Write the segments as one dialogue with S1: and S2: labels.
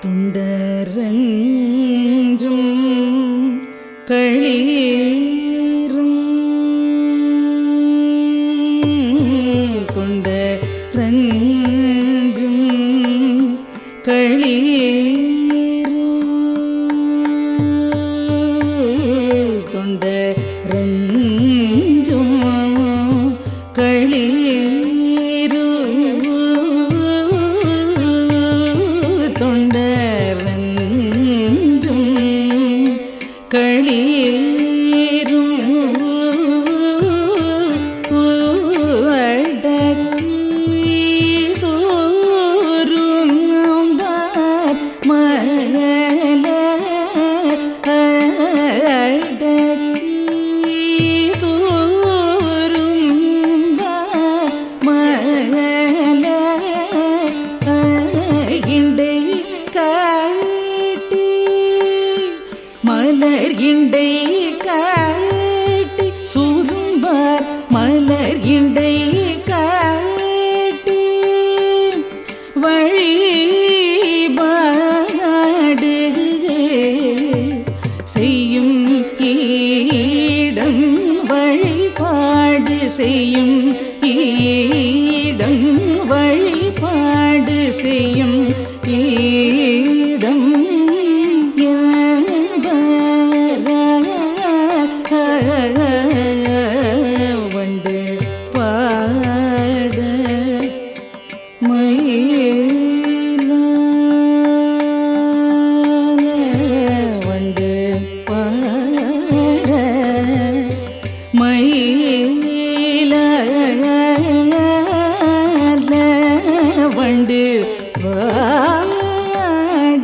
S1: துண்டரஞ்சும் களீரும் துண்டரஞ்சும் களீரும் தொண்டரஞ்சும் களீரும் தொண்டரஞ்சும் களீரும் அடக்கி சோறும் அம்பார் மல அடக்கி சோறும் அம்பார் மல இண்டை காட்டி மலர் இண்டை காட்டி சுரும்பார் மலர் இண்டை காட்டி வழிபாடு செய்யும் ஈடம் வழிபாடு செய்யும் ஈடம் வழிபாடு செய்யும் ஈடம் வண்டு பாட மயிலால வண்டு பாட மயிலால வண்டு பாட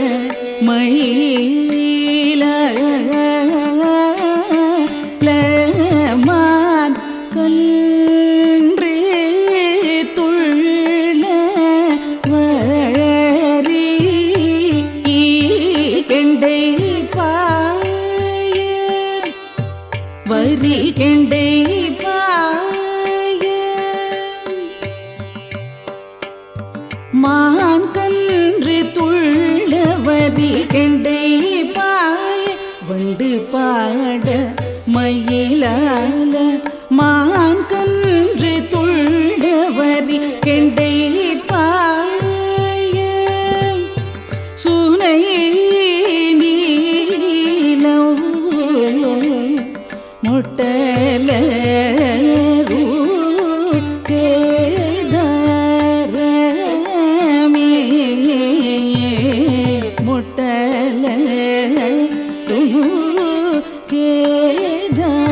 S1: மயிலான் கன்றே துள்ள வரி கெண்டை பாய வரி கெண்டை பாய மான் கன்று துள்ள வரி கெண்டை பாய வண்டு பாட மயிலால மான் கன்று துள்ள வரி கெண்டை பாய சுனை நீலம் முட்டல கேதரமே முட்டல கேதரமே